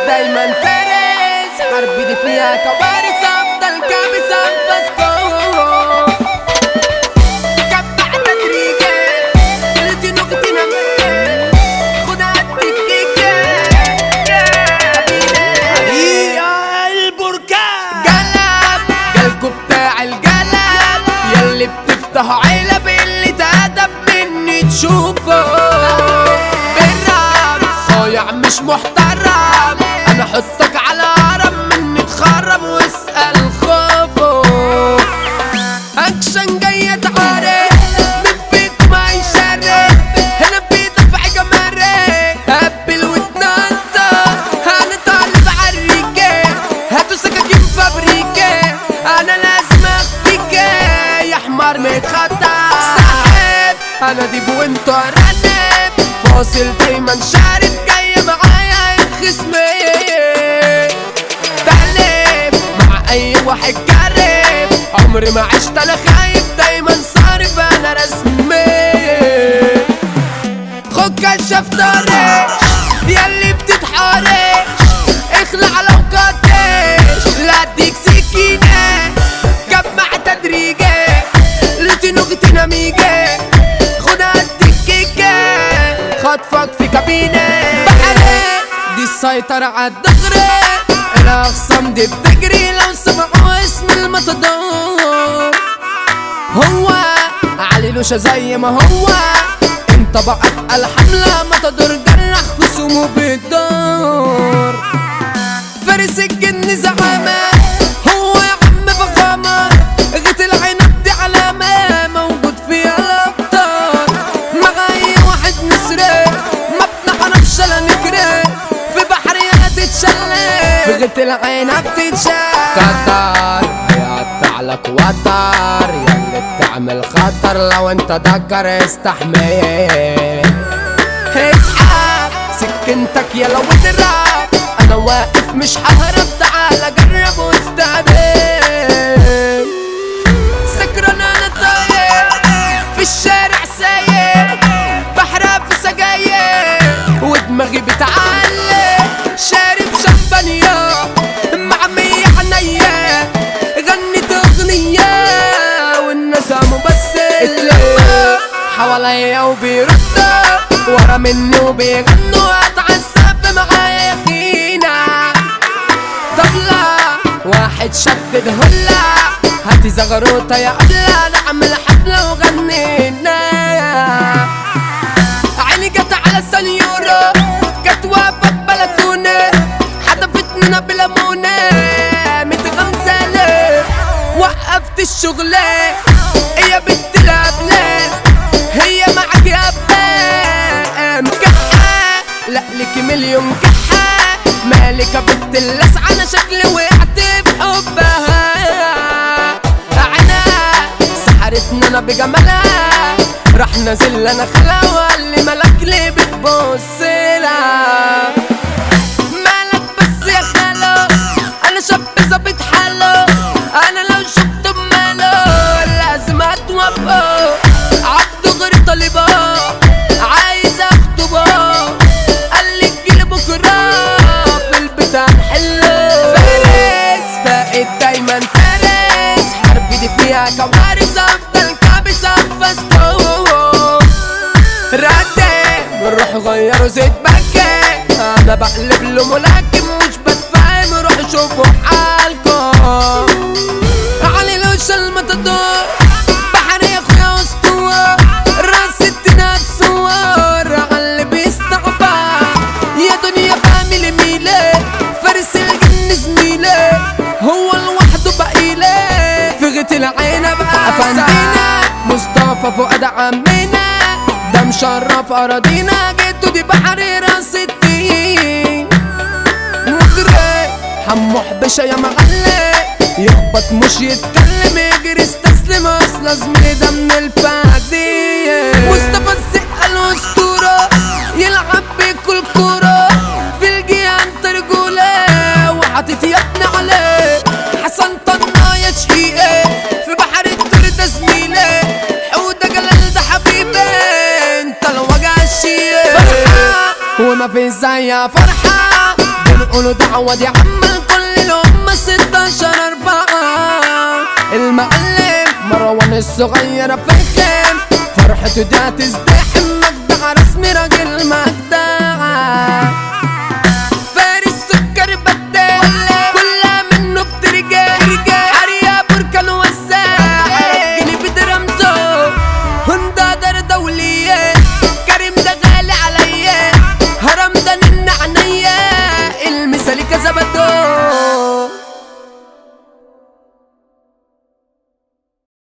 دايما فارس حرب دي فيها كوارث افضل كابس انفاسكم كبع تدريجي قلتي نقطي نمي خدها التكيكي حريقة البركان قلب قلبكوا بتاع القلب يلي بتفتحوا علب اللي تهدب مني تشوفه بالراب صايع مش محترم انا احطك على هرم مني تخرم واسأل خوفه اكشن جاي اتعارك من فيك ما يشرك هنا في دفع جمارك قبل واتنطط انا طالب عالريكة هاتوا سكاكين فابريكة انا لازم اخفيك يا حمار متخطى سحب انا ديب وانت رنب فاصل دايما شارد جاي معايا خصمي بحلف مع اي واحد جرب عمري ما عشت انا خايف دايما صارف انا رسمي خد كشف طريق ياللي بتتحارش اخلع لو قدش لا اديك سكينة جمع تدريجي لتي نغتي نميجي خدها الدكيكة خطفك في كابينة بحري دي السيطرة عالدغري الاخصام دي بتجري لو سمعوا اسم المتدور هو علي لوشة زي ما هو انت بقت الحملة ما تدور جرح خصومه بالدور فارس الجن زعامة هو يا عم فخامة غيت العنب دي علامة موجود فيها الابطال معايا واحد نسري ما بنعرفش لا نجري في بحر يا تتشلي في غيت العنب تتشال قطر هيقطع لك وتر ياللي بتعمل خطر لو انت دكر استحمل اسحب سكنتك يا لو اضرب انا واقف مش ههرب تعال جرب واستقبل سكران انا طاير في الشارع سايق بحرق في سجاير ودماغي بتعلق شارب شمبانيا مع مية حنية غنيت اغنية والناس قاموا بس اتلموا حواليا وبيردوا ورا مني وبيغنوا اتعذب معايا خينا طبلة واحد شدد هلا هاتي زغروطة يا قبلة نعمل حفلة وغنينا عيني جت على سنيورة جت واقفة ببلكونة حدفتنا بليمونة متغمزلة وقفت الشغل يا بنت الهبلة هي معاك يا بام كحة لا لك مليون كحة مالك يا بنت اللسعة انا شكلي وقعت في حبها انا سحرتنا انا بجمالها راح نازل انا خلا وقال لي مالك ليه بتبص لها مالك بس يا خالو انا شاب ظابط حاله انا لو شفت بماله لازم اتوقف عبده غير طالبه عايز اخطبه قال لي تجيلي بكره في البيت هنحله فارس فاقد دايما فارس حرب دي فيها كوارث افضل كابس انفاسكم ردي بنروح غيروا زيت بكي انا بقلب له ملاكم مش بتفهم روح شوفوا حالكم علي لوش المتدور بحر يا اخويا اسطوره راس التنات صور على اللي بيستعبع يا دنيا بعمل ميلة فارس الجن زميلة هو لوحده بقيلة في غيت العين بقى افندينا مصطفى فؤاد عمنا ده مشرف اراضينا جيتو دي بحر راس الدين مجري حمو حبشة يا معلم يخبط مش يتكلم يجري استسلم اصل زميلي ده من الفادية مصطفى السقا الاسطورة يلعب بكل كورة في الجيان ترجولة وحاطط يدنا عليه حسن طنايا شقيقة في بحر الدور ده زميلي حودة جلال ده حبيبي انت الوجع الشيء فرحة وما في زيها فرحة بيقولوا دعوة دي عمل كل الأمة 16 أربعة المعلم مروان الصغير في الخيم فرحته دي هتزدحم مجدع رسمي راجل مجدع